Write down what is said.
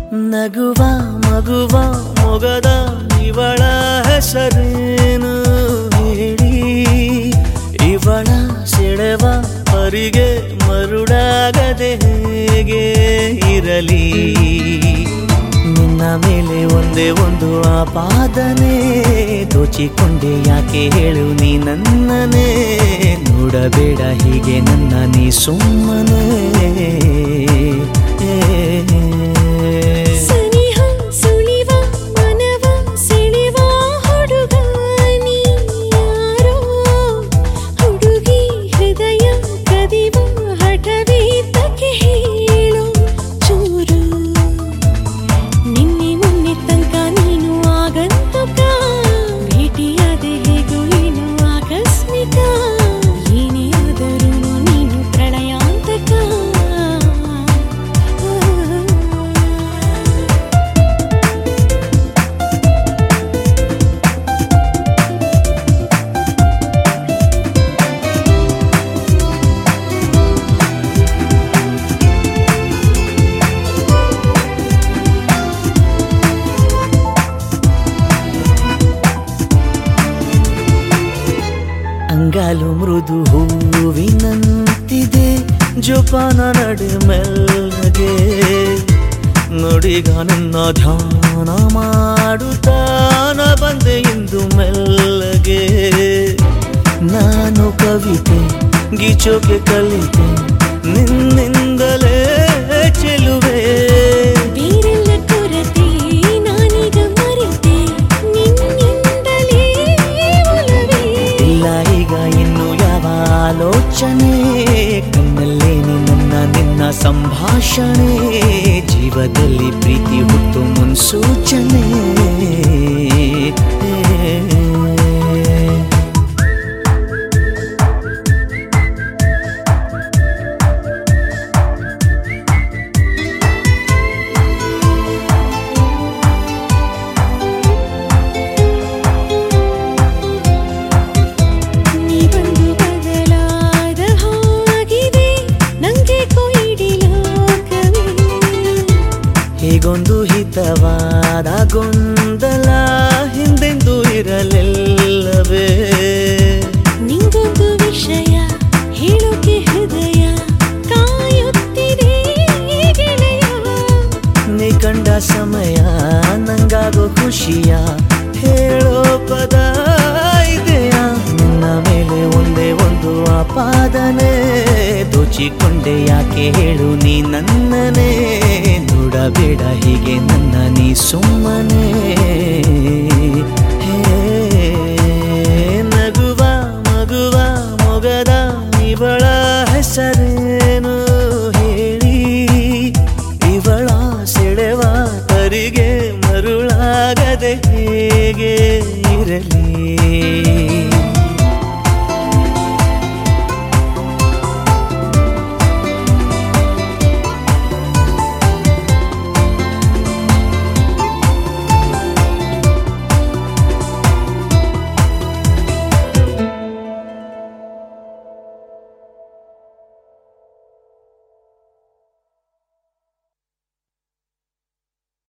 ನಗುವ ಮಗುವ ಮೊಗದ ಇವಳ ಹೆಸರೇನು ಹೇಳಿ ಇವಳ ಸೆಳೆವ ಪರಿಗೆ ಮರುಳಾಗದೆ ಹೇಗೆ ಇರಲಿ ನಿನ್ನ ಮೇಲೆ ಒಂದೇ ಒಂದು ಆಪಾದನೆ ದೋಚಿಕೊಂಡೆ ಯಾಕೆ ಹೇಳು ನೀ ನನ್ನನೇ ನೋಡಬೇಡ ಹೀಗೆ ನನ್ನ ನೀ ಸುಮ್ಮನೆ ಸನಿಹ ಸುಳಿವ ಮನವ ಸೆಳೆವ ಹುಡುಗ ನೀ ಯಾರೋ ಹುಡುಗಿ ಹೃದಯ ಕದಿವ ಹಠವೇ ತಕ್ಕೆ ಹೇಳು ಚೂರು ನಿನ್ನೆ ಮೊನ್ನೆ ತನಕ ನೀನು ಆಗಂತುಕ ಭೇಟಿಯಾದೆ ಹೇಗೂ ಏನು ಆಕಸ್ಮಿಕ ಏನೇ ಆದರೂ ನೀನು ಪ್ರಳಯಾಂತಕ ಅಂಗಾಲು ಮೃದು ಹೂವಿನಂತಿದೆ ಜೋಪಾನ ನಡೆ ಮೆಲ್ಲಗೆ ನುಡಿಗ ನನ್ನ ಧ್ಯಾನ ಮಾಡುತ್ತಾನ ಬಂದೆ ಇಂದು ಮೆಲ್ಲಗೆ ನಾನು ಕವಿತೆ ಗೀಚೋಕೆ ಕಲಿತೆ ನಿನ್ನಿಂದಲೇ ಚೆಲುವೆ ಬೇರೆಲ್ಲ ಕೊರತೆ ನಾನೀಗ ಮರೆತೆ ನಿನ್ನಿಂದಲೇ ಒಲವೇ ಇಲ್ಲ ಈಗ ಇನ್ನು ಯಾವ ಆಲೋಚನೆ ಕಣ್ಣಲ್ಲೇನೆ ನನ್ನ ನಿನ್ನ ಸಂಭಾಷಣೆ ಜೀವದಲ್ಲಿ ಪ್ರೀತಿ ಹುಟ್ಟು ಮುನ್ಸೂಚನೆ ನೀ ಬಂದು ಬದಲಾದ ಹಾಗಿದೆ ನಂಗೆ ಕೊಯ್ಡಿ ಲೋಕವೇ ಹೀಗೊಂದು ಹಿತವಾದ ಗೊಂದಲ ಹಿಂದೆಂದು ಇರಲಿಲ್ಲವೇ ನಿಂಗೊಂದು ವಿಷಯ ಹೇಳೋಕೆ ಹೃದಯ ಕಾಯುತ್ತಿದೆ ಗೆಳೆಯ ನೀ ಕಂಡ ಸಮಯ ನಂಗಾಗೋ ಖುಷಿಯ ಹೇಳೋ ಪದ ಇದೆಯಾ ನಿನ್ನ ಮೇಲೆ ಒಂದೇ ಒಂದು ಆಪಾದನೆ ದೋಚಿಕೊಂಡೆ ಯಾಕೆ ಹೇಳು ನೀ ನನ್ನನೇ ನೋಡಬೇಡ ಹೀಗೆ ನನ್ನ ನೀ ಸುಮ್ಮನೆ ಹೇ ನಗುವ ಮಗುವ ಮೊಗದ ಇವಳ ಹೆಸರೇನು ಹೇಳಿ ಇವಳ ಸೆಳೆವ ಕರಿಗೆ ಮರುಳಾಗದೆ ಹೇಗೆ ಇರಲಿ